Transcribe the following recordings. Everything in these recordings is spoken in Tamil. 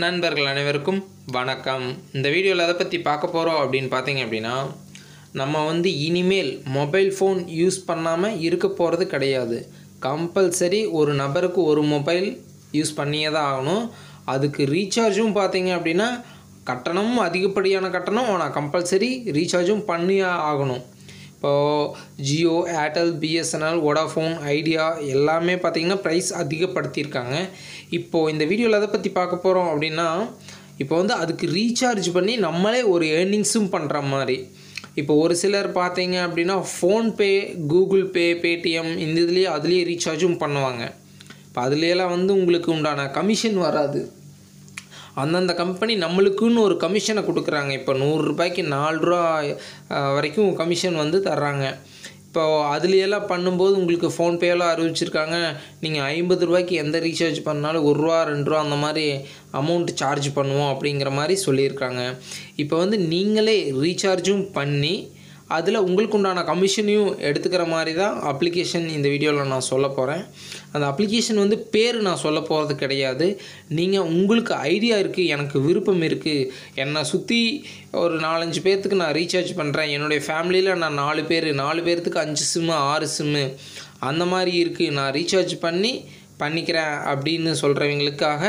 நண்பர்கள் அனைவருக்கும் வணக்கம் இந்த வீடியோவில் எதை பற்றி பார்க்க போகிறோம் அப்படின்னு பார்த்தீங்க அப்படின்னா நம்ம வந்து இனிமேல் மொபைல் ஃபோன் யூஸ் பண்ணாமல் இருக்க போகிறது கிடையாது கம்பல்சரி ஒரு நபருக்கு ஒரு மொபைல் யூஸ் பண்ணியே தான் ஆகணும் அதுக்கு ரீசார்ஜும் பார்த்தீங்க அப்படின்னா கட்டணமும் அதிகப்படியான கட்டணம் ஆனால் கம்பல்சரி ரீசார்ஜும் பண்ணியே ஆகணும் இப்போது Jio Airtel BSNL Vodafone Idea எல்லாமே பார்த்திங்கன்னா ப்ரைஸ் அதிகப்படுத்தியிருக்காங்க இப்போது இந்த வீடியோவில் எதை பற்றி பார்க்க போகிறோம் அப்படின்னா இப்போ வந்து அதுக்கு ரீசார்ஜ் பண்ணி நம்மளே ஒரு ஏர்னிங்ஸும் பண்ணுற மாதிரி இப்போ ஒரு சிலர் பார்த்தீங்க அப்படின்னா ஃபோன்பே கூகுள் பே பேடிஎம் இந்த இதுலேயே அதுலேயே ரீசார்ஜும் பண்ணுவாங்க இப்போ அதுலேயெல்லாம் வந்து உங்களுக்கு உண்டான கமிஷன் வராது அந்தந்த கம்பெனி நம்மளுக்குன்னு ஒரு கமிஷனை கொடுக்குறாங்க இப்போ நூறுரூபாய்க்கு நாலு ரூபா அஹ், வரைக்கும் கமிஷன் வந்து தர்றாங்க இப்போ அதுலையெல்லாம் பண்ணும்போது உங்களுக்கு ஃபோன்பேலாம் அறிவிச்சிருக்காங்க நீங்கள் ஐம்பது ரூபாய்க்கு எந்த ரீசார்ஜ் பண்ணாலும் ஒரு ரூபா ரெண்டு ரூபா அந்த மாதிரி அமௌண்ட் சார்ஜ் பண்ணுவோம் அப்படிங்கிற மாதிரி சொல்லியிருக்காங்க இப்போ வந்து நீங்களே ரீசார்ஜும் பண்ணி அதில் உங்களுக்கு உண்டான கமிஷனையும் எடுத்துக்கிற மாதிரி தான் அப்ளிகேஷன் இந்த வீடியோவில் நான் சொல்ல போகிறேன் அந்த அப்ளிகேஷன் வந்து பேர் நான் சொல்ல போகிறது கிடையாது நீங்கள் உங்களுக்கு ஐடியா இருக்குது எனக்கு விருப்பம் இருக்குது என்னை சுற்றி ஒரு நாலஞ்சு பேர்த்துக்கு நான் ரீசார்ஜ் பண்ணுறேன் என்னுடைய ஃபேமிலியில் நான் நாலு பேர் நாலு பேர்த்துக்கு அஞ்சு சிம்மு ஆறு சிம்மு அந்த மாதிரி இருக்குது நான் ரீசார்ஜ் பண்ணி பண்ணிக்கிறேன் அப்படின்னு சொல்கிறவங்களுக்காக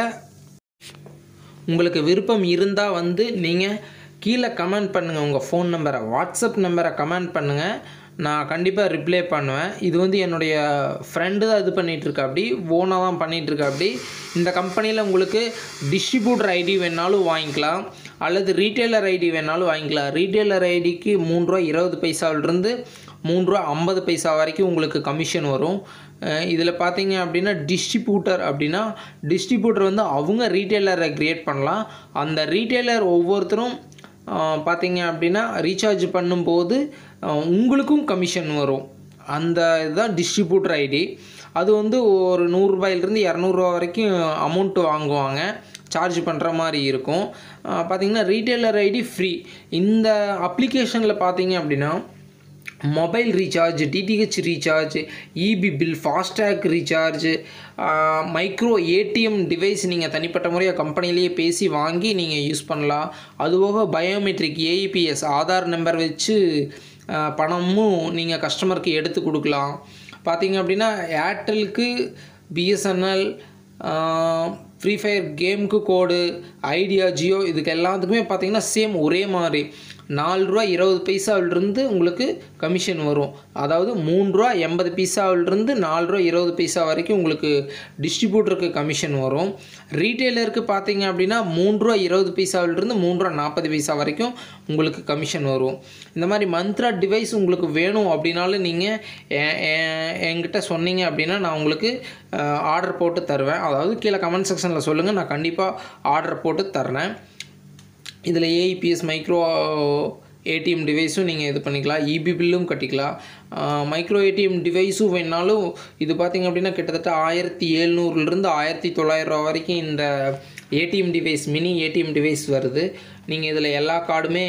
உங்களுக்கு விருப்பம் இருந்தால் வந்து நீங்கள் கீழே கமெண்ட் பண்ணுங்கள் உங்கள் ஃபோன் நம்பரை வாட்ஸ்அப் நம்பரை கமெண்ட் பண்ணுங்கள் நான் கண்டிப்பாக ரிப்ளை பண்ணுவேன் இது வந்து என்னுடைய ஃப்ரெண்டு தான் இது பண்ணிகிட்ருக்கா அப்படி ஓனாக தான் பண்ணிகிட்ருக்கா அப்படி இந்த கம்பெனியில் உங்களுக்கு டிஸ்ட்ரிபியூட்டர் ஐடி வேணாலும் வாங்கிக்கலாம் அல்லது ரீட்டைலர் ஐடி வேணாலும் வாங்கிக்கலாம் ரீட்டைலர் ஐடிக்கு மூணு ரூபா இருபது பைசாவிலிருந்து மூணு ரூபா ஐம்பது பைசா வரைக்கும் உங்களுக்கு கமிஷன் வரும் இதில் பார்த்தீங்க அப்படின்னா டிஸ்ட்ரிபியூட்டர் அப்படின்னா டிஸ்ட்ரிபியூட்டர் வந்து அவங்க ரீட்டைலரை க்ரியேட் பண்ணலாம் அந்த ரீட்டைலர் ஒவ்வொருத்தரும் அஹ், பார்த்தீங்க அப்படின்னா ரீசார்ஜ் பண்ணும்போது அஹ், உங்களுக்கும் கமிஷன் வரும் அந்த இதுதான் டிஸ்ட்ரிபியூட்டர் ஐடி அது வந்து ஒரு நூறுரூபாயிலிருந்து இரநூறுவா வரைக்கும் அமௌண்ட்டு வாங்குவாங்க சார்ஜ் பண்ணுற மாதிரி இருக்கும் அஹ், பார்த்தீங்கன்னா ரீட்டைலர் ஐடி ஃப்ரீ இந்த அப்ளிகேஷனில் பார்த்தீங்க அப்படின்னா mobile recharge DTH recharge EB bill FASTag recharge micro ATM device நீங்கள் தனிப்பட்ட முறையாக கம்பெனிலேயே பேசி வாங்கி நீங்கள் யூஸ் பண்ணலாம் அதுபோக பயோமெட்ரிக் ஏஇபிஎஸ் ஆதார் நம்பர் வச்சு ஆ, பணமும் நீங்கள் கஸ்டமருக்கு எடுத்து கொடுக்கலாம் பார்த்தீங்க அப்படின்னா ஏர்டெலுக்கு பிஎஸ்என்எல் ஃப்ரீ ஃபயர் கேமுக்கு கோடு ஐடியா ஜியோ இதுக்கு எல்லாத்துக்குமே பார்த்தீங்கன்னா சேம் ஒரே மாதிரி நாலு ரூபா இருபது பைசாவிலிருந்து உங்களுக்கு கமிஷன் வரும் அதாவது மூணு ரூபா எண்பது பைசாவிலிருந்து நாலு ரூபா இருபது பைசா வரைக்கும் உங்களுக்கு டிஸ்ட்ரிபியூட்டருக்கு கமிஷன் வரும் ரீட்டைலருக்கு பார்த்தீங்க அப்படின்னா மூணு ரூபா இருபது பைசாவிலிருந்து மூணு ரூபா நாற்பது பைசா வரைக்கும் உங்களுக்கு கமிஷன் வரும் இந்த மாதிரி மந்த்ரா டிவைஸ் உங்களுக்கு வேணும் அப்படின்னாலும் நீங்கள் என்கிட்ட சொன்னீங்க அப்படின்னா நான் உங்களுக்கு ஆர்டர் போட்டு தருவேன் அதாவது கீழே கமெண்ட் செக்ஷனில் சொல்லுங்கள் நான் கண்டிப்பாக ஆர்டர் போட்டு தர்றேன் இதில் ஏஇபிஎஸ் மைக்ரோ ஏடிஎம் டிவைஸும் நீங்கள் இது பண்ணிக்கலாம் இபி பில்லும் கட்டிக்கலாம் மைக்ரோ ஏடிஎம் டிவைஸும் வேணாலும் இது பார்த்திங்க அப்படின்னா கிட்டத்தட்ட ஆயிரத்தி எழுநூறுலேருந்து ஆயிரத்தி தொள்ளாயிரம் ரூபா வரைக்கும் இந்த ATM device mini ATM device வருது நீங்கள் இதில் எல்லா கார்டுமே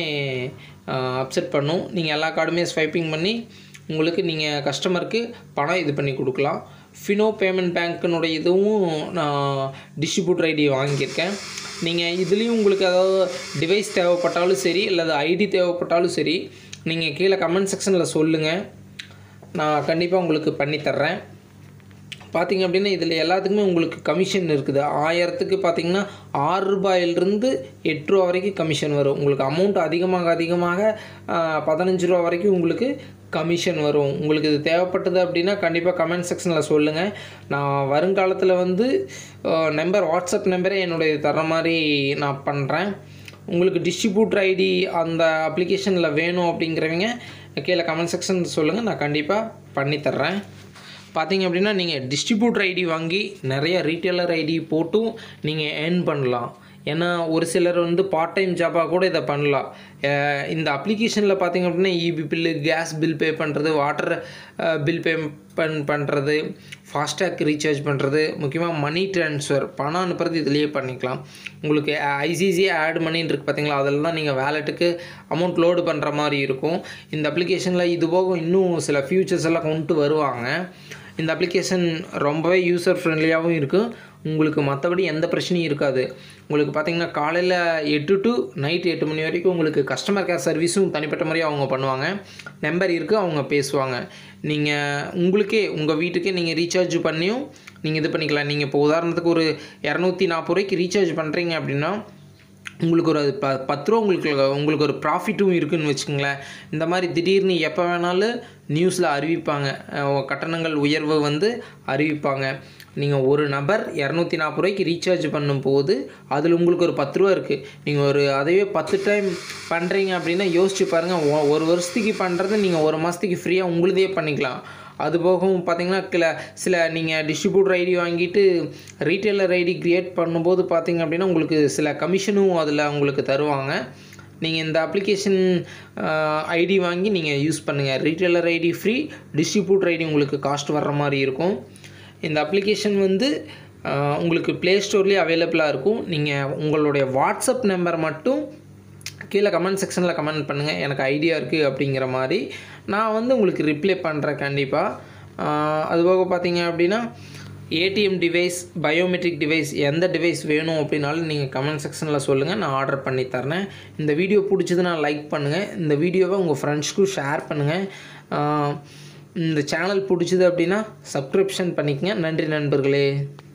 அப்செட் பண்ணும் நீங்கள் எல்லா கார்டுமே ஸ்வைப்பிங் பண்ணி உங்களுக்கு நீங்கள் கஸ்டமருக்கு பணம் இது பண்ணி கொடுக்கலாம் ஃபினோ பேமெண்ட் பேங்க்கினுடைய இதுவும் நான் டிஸ்ட்ரிபியூட்டர் ஐடி வாங்கியிருக்கேன் நீங்கள் இதுலேயும் உங்களுக்கு ஏதாவது டிவைஸ் தேவைப்பட்டாலும் சரி அல்லது ஐடி தேவைப்பட்டாலும் சரி நீங்கள் கீழே கமெண்ட் செக்ஷனில் சொல்லுங்கள் நான் கண்டிப்பாக உங்களுக்கு பண்ணித்தர்றேன் பார்த்தீங்க அப்படின்னா இதில் எல்லாத்துக்குமே உங்களுக்கு கமிஷன் இருக்குது ஆயிரத்துக்கு பார்த்தீங்கன்னா ஆறு ரூபாயிலிருந்து எட்டு ரூபா வரைக்கும் கமிஷன் வரும் உங்களுக்கு அமௌண்ட் அதிகமாக அதிகமாக ஆஹ், பதினஞ்சு ரூபா வரைக்கும் உங்களுக்கு கமிஷன் வரும் உங்களுக்கு இது தேவைப்பட்டது அப்படின்னா கண்டிப்பாக கமெண்ட் செக்ஷனில் சொல்லுங்கள் நான் வருங்காலத்தில் வந்து நம்பர் வாட்ஸ்அப் நம்பரே என்னுடைய தர மாதிரி நான் பண்ணுறேன் உங்களுக்கு டிஸ்ட்ரிபியூட்டர் ஐடி அந்த அப்ளிகேஷனில் வேணும் அப்படிங்கிறவங்க கீழே கமெண்ட் செக்ஷன் சொல்லுங்கள் நான் கண்டிப்பாக பண்ணித்தர்றேன் பார்த்தீங்க அப்படின்னா நீங்கள் டிஸ்ட்ரிபியூட்டர் ஐடி வாங்கி நிறைய ரீட்டைலர் ஐடி போட்டும் நீங்கள் ஏர்ன் பண்ணலாம் ஏன்னா ஒரு சிலர் வந்து பார்ட் டைம் ஜாபாக கூட இதை பண்ணலாம் அஹ் இந்த அப்ளிகேஷனில் பார்த்தீங்க அப்படின்னா EB bill gas bill pay பண்ணுறது வாட்டர் பில் பே பண் பண்ணுறது ஃபாஸ்டேக் ரீசார்ஜ் பண்ணுறது முக்கியமாக மணி ட்ரான்ஸ்ஃபர் பணம் அனுப்புறது இதுலேயே பண்ணிக்கலாம் உங்களுக்கு ஐசிசி ஆட் மணின்னு இருக்குது பார்த்தீங்களா அதில் தான் நீங்கள் வேலெட்டுக்கு அமௌண்ட் லோடு பண்ணுற மாதிரி இருக்கும் இந்த அப்ளிகேஷனில் இது போக இன்னும் சில ஃபியூச்சர்ஸ் எல்லாம் கொண்டு வருவாங்க இந்த அப்ளிகேஷன் ரொம்பவே யூசர் ஃப்ரெண்ட்லியாகவும் இருக்கும் உங்களுக்கு மற்றபடி எந்த பிரச்சனையும் இருக்காது உங்களுக்கு பார்த்தீங்கன்னா காலையில் எட்டு டு நைட் எட்டு மணி வரைக்கும் உங்களுக்கு கஸ்டமர் கேர் சர்வீஸும் தனிப்பட்ட முறையாக அவங்க பண்ணுவாங்க நம்பர் இருக்குது அவங்க பேசுவாங்க நீங்கள் உங்களுக்கே உங்கள் வீட்டுக்கே நீங்கள் ரீசார்ஜ் பண்ணியும் நீங்கள் இது பண்ணிக்கலாம் நீங்கள் இப்போ உதாரணத்துக்கு ஒரு இரநூத்தி நாற்பது ரூபாய்க்கு ரீசார்ஜ் பண்ணுறீங்க அப்படின்னா உங்களுக்கு ஒரு ப பத்து ரூபா உங்களுக்கு உங்களுக்கு ஒரு ப்ராஃபிட்டும் இருக்குதுன்னு வச்சுக்கோங்களேன் இந்த மாதிரி திடீர்னு எப்போ வேணாலும் நியூஸில் அறிவிப்பாங்க அஹ் கட்டணங்கள் உயர்வு வந்து அறிவிப்பாங்க நீங்கள் ஒரு நபர் இரநூத்தி நாற்பது ரூபாய்க்கு ரீசார்ஜ் பண்ணும்போது அதில் உங்களுக்கு ஒரு பத்து ரூபா இருக்குது நீங்கள் ஒரு அதையே பத்து டைம் பண்ணுறீங்க அப்படின்னா யோசிச்சு பாருங்கள் ஒ- ஒரு வருஷத்துக்கு பண்ணுறது நீங்கள் ஒரு மாதத்துக்கு ஃப்ரீயாக உங்களுதே பண்ணிக்கலாம் அது போகவும் பார்த்தீங்கன்னா சில சில நீங்கள் டிஸ்ட்ரிபியூட்டர் ஐடி வாங்கிட்டு ரீட்டைலர் ஐடி க்ரியேட் பண்ணும்போது பார்த்தீங்க அப்படின்னா உங்களுக்கு சில கமிஷனும் அதில் உங்களுக்கு தருவாங்க நீங்கள் இந்த அப்ளிகேஷன் ஐடி வாங்கி நீங்கள் யூஸ் பண்ணுங்கள் retailer ID free distributor ID உங்களுக்கு காஸ்ட் வர்ற மாதிரி இருக்கும் இந்த அப்ளிகேஷன் வந்து ஆஹ், உங்களுக்கு ப்ளே ஸ்டோர்லேயே அவைலபிளாக இருக்கும் நீங்கள் உங்களுடைய வாட்ஸ்அப் நம்பர் மட்டும் கீழே கமெண்ட் செக்ஷனில் கமெண்ட் பண்ணுங்கள் எனக்கு ஐடியா இருக்குது அப்படிங்கிற மாதிரி நான் வந்து உங்களுக்கு ரிப்ளை பண்ணுறேன் கண்டிப்பாக அதுபோக பார்த்தீங்க அப்படின்னா ஏடிஎம் டிவைஸ் பயோமெட்ரிக் டிவைஸ் எந்த டிவைஸ் வேணும் அப்படின்னாலும் நீங்கள் கமெண்ட் செக்ஷனில் சொல்லுங்கள் நான் ஆர்டர் பண்ணி தரேன் இந்த வீடியோ பிடிச்சதுன்னா லைக் பண்ணுங்கள் இந்த வீடியோவை உங்கள் ஃப்ரெண்ட்ஸ்க்கும் ஷேர் பண்ணுங்கள் ஆஹ் இந்த சேனல் பிடிச்சது அப்படின்னா சப்ஸ்கிரிப்ஷன் பண்ணிக்கங்க நன்றி நண்பர்களே